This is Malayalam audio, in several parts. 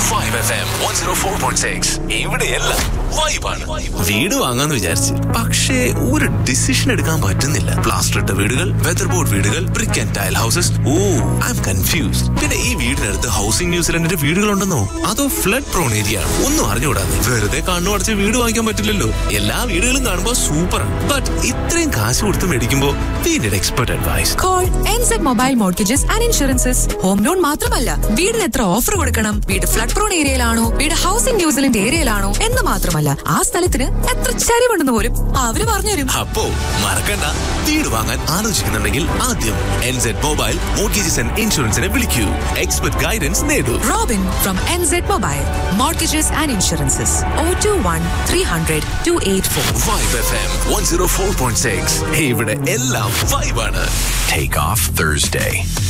Five F M one zero four point six ഇവിടെയെല്ലാം വൈബാണ് വീട് വാങ്ങാന്ന് വിചാരിച്ച് പക്ഷേ ഒരു ഡിസിഷൻ എടുക്കാൻ പറ്റുന്നില്ല പ്ലാസ്റ്റർ ഇട്ട വീടുകൾ വെതർ ബോർഡ് വീടുകൾ brick and tile houses oh I'm confused പിന്നെ ഈ വീടിനടുത്ത് ഹൗസിംഗ് ന്യൂസിലൻഡിന്റെ വീടുകളുണ്ടെന്നോ അതോ ഫ്ലഡ് പ്രോൺ ഏരിയ ആണ് ഒന്നും അറിഞ്ഞുകൂടാതെ വെറുതെ കണ്ണു അടച്ച് വീട് വാങ്ങിക്കാൻ പറ്റില്ലല്ലോ എല്ലാ വീടുകളും കാണുമ്പോൾ സൂപ്പറാണ് ബട്ട് ഇത്രയും കാശ് കൊടുത്ത് മേടിക്കുമ്പോൾ we need expert advice call NZ mobile mortgages and insurances home loan മാത്രമല്ല വീടിന് എത്ര ഓഫർ കൊടുക്കണം വീട് ഫ്ലഡ് പ്രോൺ ഏരിയയിലാണോ വീട് ഹൗസിംഗ് ന്യൂസിലൻഡ് ഏരിയയിലാണോ എന്ന് മാത്രമല്ല ആ സ്ഥലത്തിന് എത്ര ചരിവുണ്ടെന്ന് പോലും അവര് പറഞ്ഞുതരും അപ്പോ മറക്കണ്ട വീട് വാങ്ങാൻ ആലോചിക്കുന്നുണ്ടെങ്കിൽ ആദ്യം എൻസെഡ് മൊബൈൽ മോർഗേജസ് ആൻഡ് ഇൻഷുറൻസിനെ വിളിക്കൂ എക്സ്പെർട്ട് ഗൈഡൻസ് നേടൂ Robin from NZ mobile mortgages and insurances oh two one three hundred two eight four Vibe F M one zero four point six ഇവിടെ എല്ലാം വൈബാണ് Take off Thursday.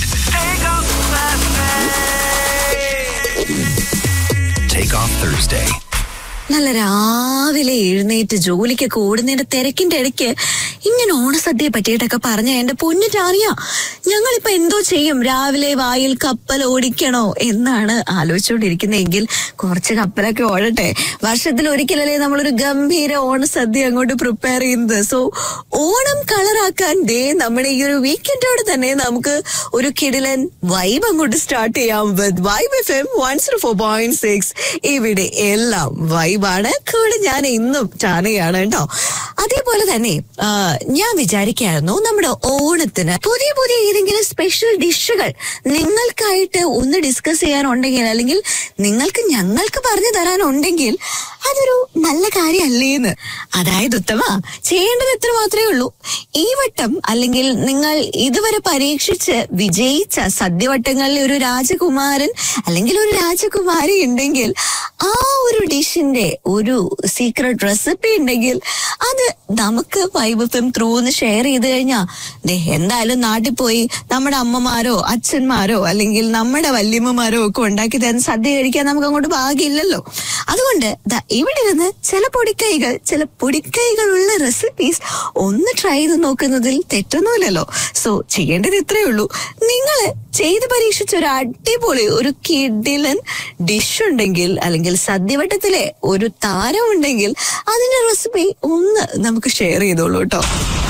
Take off Thursday. നല്ല രാവിലെ എഴുന്നേറ്റ് ജോലിക്കൊക്കെ ഓടുന്നതിന്റെ തിരക്കിന്റെ ഇടയ്ക്ക് ഇങ്ങനെ ഓണസദ്യയെ പറ്റിയിട്ടൊക്കെ പറഞ്ഞ എന്റെ പൊന്നിട്ടറിയാം ഞങ്ങളിപ്പോ എന്തോ ചെയ്യും രാവിലെ വായിൽ കപ്പൽ ഓടിക്കണോ എന്നാണ് ആലോചിച്ചുകൊണ്ടിരിക്കുന്നതെങ്കിൽ കുറച്ച് കപ്പലൊക്കെ ഓടട്ടെ വർഷത്തിൽ ഒരിക്കലല്ലേ നമ്മളൊരു ഗംഭീര ഓണസദ്യ അങ്ങോട്ട് പ്രിപ്പയർ ചെയ്യുന്നത് സോ ഓണം കളറാക്കാൻ ദേ നമ്മുടെ ഈ ഒരു വീക്കെൻഡോട് തന്നെ നമുക്ക് ഒരു കിടിലൻ വൈബ് അങ്ങോട്ട് സ്റ്റാർട്ട് ചെയ്യാം with Vibe F M one zero four point six ഇവിടെ എല്ലാം വൈബാണ് കൂടെ ഞാൻ ഇന്നും ചാനയാണ് കേട്ടോ അതേപോലെ തന്നെ ആ, ഞാൻ വിചാരിക്കായിരുന്നു നമ്മുടെ ഓണത്തിന് പുതിയ പുതിയ ഏതെങ്കിലും സ്പെഷ്യൽ ഡിഷുകൾ നിങ്ങൾക്കായിട്ട് ഒന്ന് ഡിസ്കസ് ചെയ്യാനുണ്ടെങ്കിൽ അല്ലെങ്കിൽ നിങ്ങൾക്ക് ഞങ്ങൾക്ക് പറഞ്ഞു തരാനുണ്ടെങ്കിൽ അതൊരു നല്ല കാര്യമല്ലേന്ന് അതായത് ഉത്തമ ചെയ്യേണ്ടത് എത്ര മാത്രമേ ഉള്ളൂ ഈ വട്ടം അല്ലെങ്കിൽ നിങ്ങൾ ഇതുവരെ പരീക്ഷിച്ച് വിജയിച്ച സദ്യവട്ടങ്ങളിലെ ഒരു രാജകുമാരൻ അല്ലെങ്കിൽ ഒരു രാജകുമാരി ഉണ്ടെങ്കിൽ ആ ഒരു ഡിഷിന്റെ ഒരു സീക്രട്ട് റെസിപ്പി ഉണ്ടെങ്കിൽ അത് നമുക്ക് വൈബഫം ത്രൂ ഒന്ന് ഷെയർ ചെയ്ത് കഴിഞ്ഞാ ദേ എന്തായാലും നാട്ടിൽ പോയി നമ്മുടെ അമ്മമാരോ അച്ഛന്മാരോ അല്ലെങ്കിൽ നമ്മുടെ വല്യമ്മമാരോ ഒക്കെ ഉണ്ടാക്കി തരുന്ന സദ്യ കഴിക്കാൻ നമുക്ക് അങ്ങോട്ട് ഭാഗ്യമില്ലല്ലോ അതുകൊണ്ട് ദാ ഇവിടെ ഇരുന്ന് ചില പൊടിക്കൈകൾ ചില പൊടിക്കൈകളുള്ള റെസിപ്പീസ് ഒന്ന് ട്രൈ ചെയ്ത് നോക്കുന്നതിൽ തെറ്റൊന്നുമില്ലല്ലോ സോ ചെയ്യേണ്ടത് ഇത്രയേ ഉള്ളൂ നിങ്ങൾ ചെയ്ത് പരീക്ഷിച്ച ഒരു അടിപൊളി ഒരു കിഡിലൻ ഡിഷ് ഉണ്ടെങ്കിൽ അല്ലെങ്കിൽ സദ്യവട്ടത്തിലെ ഒരു താരം ഉണ്ടെങ്കിൽ അതിന്റെ റെസിപ്പി ഒന്ന് നമുക്ക് ഷെയർ ചെയ്തോളൂ കേട്ടോ